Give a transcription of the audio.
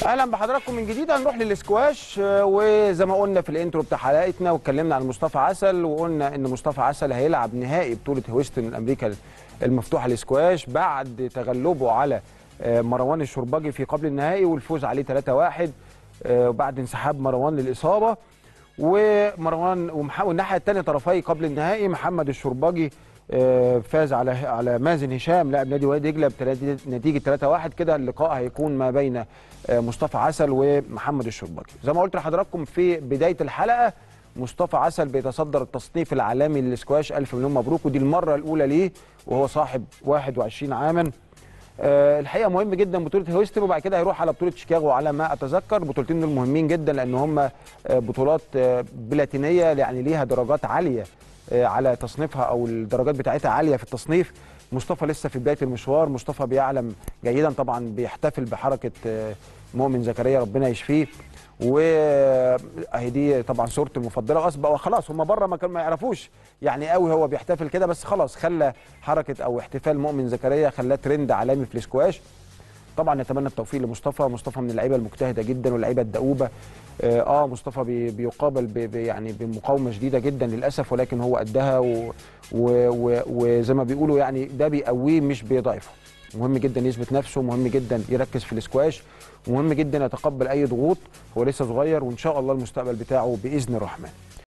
اهلا بحضراتكم من جديد هنروح للاسكواش آه، وزي ما قلنا في الانترو بتاع حلقتنا واتكلمنا عن مصطفى عسل وقلنا ان مصطفى عسل هيلعب نهائي بطوله هويستن الامريكا المفتوحه الاسكواش بعد تغلبه على آه، مروان الشربجي في قبل النهائي والفوز عليه 3-1 آه، وبعد انسحاب مروان للاصابه ومروان ومح- والناحيه الثانيه طرفي قبل النهائي محمد الشربجي آه، فاز على على مازن هشام لاعب نادي وادي دجله بنتيجه 3-1 كده اللقاء هيكون ما بين آه، مصطفى عسل ومحمد الشربجي زي ما قلت لحضراتكم في بدايه الحلقه مصطفى عسل بيتصدر التصنيف العالمي للسكواش الف مليون مبروك ودي المره الاولى ليه وهو صاحب 21 عاما آه، الحقيقه مهم جدا بطوله هويستن وبعد كده هيروح على بطوله شيكاغو على ما اتذكر البطولتين دول مهمين جدا لان هم آه، بطولات آه، بلاتينيه يعني ليها درجات عاليه آه، على تصنيفها او الدرجات بتاعتها عاليه في التصنيف مصطفى لسه في بدايه المشوار مصطفى بيعلم جيدا طبعا بيحتفل بحركه آه، مؤمن زكريا ربنا يشفيه واهي دي طبعا صورته المفضله اصبح وخلاص هم بره ما كانوا ما يعرفوش يعني قوي هو بيحتفل كده بس خلاص خلى حركه او احتفال مؤمن زكريا خلاه ترند عالمي في الاسكواش طبعا نتمنى التوفيق لمصطفى مصطفى من اللعيبه المجتهده جدا واللعيبه الدؤوبه اه آه، مصطفى بي بيقابل ب ب- يعني بمقاومه شديده جدا للاسف ولكن هو قدها و- و- و- وزي ما بيقولوا يعني ده بيقويه مش بيضعفه مهم جدا يثبت نفسه مهم جدا يركز في الاسكواش ومهم جدا يتقبل اي ضغوط هو لسه صغير وان شاء الله المستقبل بتاعه باذن الرحمن